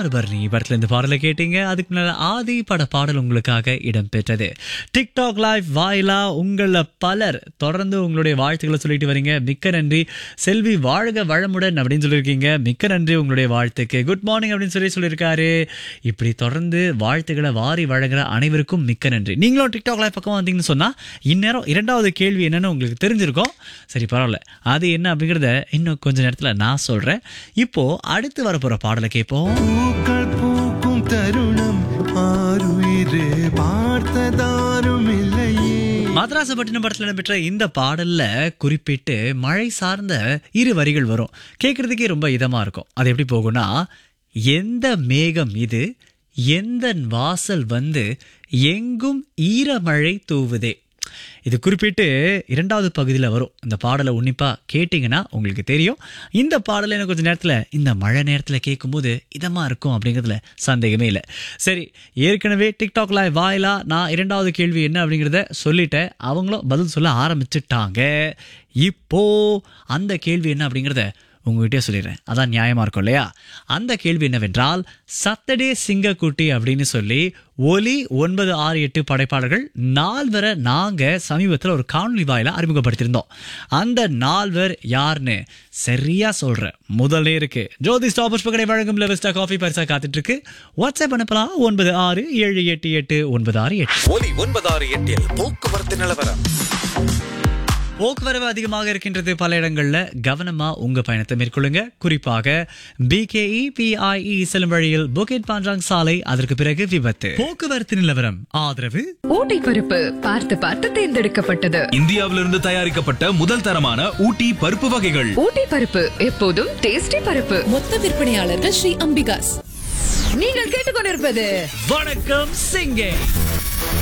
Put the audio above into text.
தாமிரபரணி படத்துல இந்த பாடலை கேட்டீங்க அதுக்கு முன்னால ஆதி பட பாடல் உங்களுக்காக இடம்பெற்றது டிக்டாக் லைவ் வாயிலா உங்கள பலர் தொடர்ந்து உங்களுடைய வாழ்த்துக்களை சொல்லிட்டு வரீங்க மிக்க நன்றி செல்வி வாழ்க வளமுடன் அப்படின்னு சொல்லியிருக்கீங்க மிக்க நன்றி உங்களுடைய வாழ்த்துக்கு குட் மார்னிங் அப்படின்னு சொல்லி சொல்லியிருக்காரு இப்படி தொடர்ந்து வாழ்த்துக்களை வாரி வழங்குற அனைவருக்கும் மிக்க நன்றி நீங்களும் டிக்டாக் லைவ் பக்கம் வந்தீங்கன்னு சொன்னா இந்நேரம் இரண்டாவது கேள்வி என்னன்னு உங்களுக்கு தெரிஞ்சிருக்கும் சரி பரவாயில்ல அது என்ன அப்படிங்கறத இன்னும் கொஞ்ச நேரத்துல நான் சொல்றேன் இப்போ அடுத்து வரப்போற பாடலை கேட்போம் பூக்கள் பூக்கும் தருணம் ஆறுயிரே பார்த்ததாரும் இல்லையே மதராசப்பட்டினம் படத்தில் இடம்பெற்ற இந்த பாடல்ல குறிப்பிட்டு மழை சார்ந்த இரு வரிகள் வரும் கேட்கறதுக்கே ரொம்ப இதமா இருக்கும் அது எப்படி போகும்னா எந்த மேகம் இது எந்த வாசல் வந்து எங்கும் ஈரமழை தூவுதே இது குறிப்பிட்டு இரண்டாவது பகுதியில் வரும் இந்த பாடலை உன்னிப்பாக கேட்டிங்கன்னா உங்களுக்கு தெரியும் இந்த பாடலை எனக்கு கொஞ்சம் நேரத்தில் இந்த மழை நேரத்தில் கேட்கும்போது இதமாக இருக்கும் அப்படிங்கிறதுல சந்தேகமே இல்லை சரி ஏற்கனவே டிக்டாக் லைவ் வாயிலா நான் இரண்டாவது கேள்வி என்ன அப்படிங்கிறத சொல்லிட்டேன் அவங்களும் பதில் சொல்ல ஆரம்பிச்சிட்டாங்க இப்போ அந்த கேள்வி என்ன அப்படிங்கிறத உங்ககிட்டயே சொல்லிடுறேன் அதான் நியாயமா இருக்கும் இல்லையா அந்த கேள்வி என்னவென்றால் சத்தடே சிங்கக்குட்டி அப்படின்னு சொல்லி ஒலி ஒன்பது ஆறு எட்டு படைப்பாளர்கள் நால்வரை நாங்க சமீபத்தில் ஒரு காணொலி வாயில அறிமுகப்படுத்தியிருந்தோம் அந்த நால்வர் யாருன்னு சரியா சொல்றேன் முதல்ல இருக்கு ஜோதி ஸ்டாப் புஷ்பகடை வழங்கும் லெவஸ்டா காஃபி பரிசா காத்துட்டு இருக்கு வாட்ஸ்அப் அனுப்பலாம் ஒன்பது ஆறு ஏழு எட்டு எட்டு ஒன்பது ஆறு எட்டு ஒலி ஒன்பதாறு எட்டில் போக்குவரத்து நிலவரம் போக்குவரவு அதிகமாக இருக்கின்றது பல இடங்கள்ல கவனமா உங்க பயணத்தை மேற்கொள்ளுங்க குறிப்பாக பிகேஇ பிஐஇ செல்லும் வழியில் புகேட் பாஞ்சாங் சாலை அதற்கு பிறகு விபத்து போக்குவரத்து நிலவரம் ஆதரவு ஊட்டி பருப்பு பார்த்து பார்த்து தேர்ந்தெடுக்கப்பட்டது இந்தியாவிலிருந்து தயாரிக்கப்பட்ட முதல் தரமான ஊட்டி பருப்பு வகைகள் ஊட்டி பருப்பு எப்போதும் டேஸ்டி பருப்பு மொத்த விற்பனையாளர்கள் ஸ்ரீ அம்பிகாஸ் நீங்கள் கேட்டுக்கொண்டிருப்பது வணக்கம் சிங்கே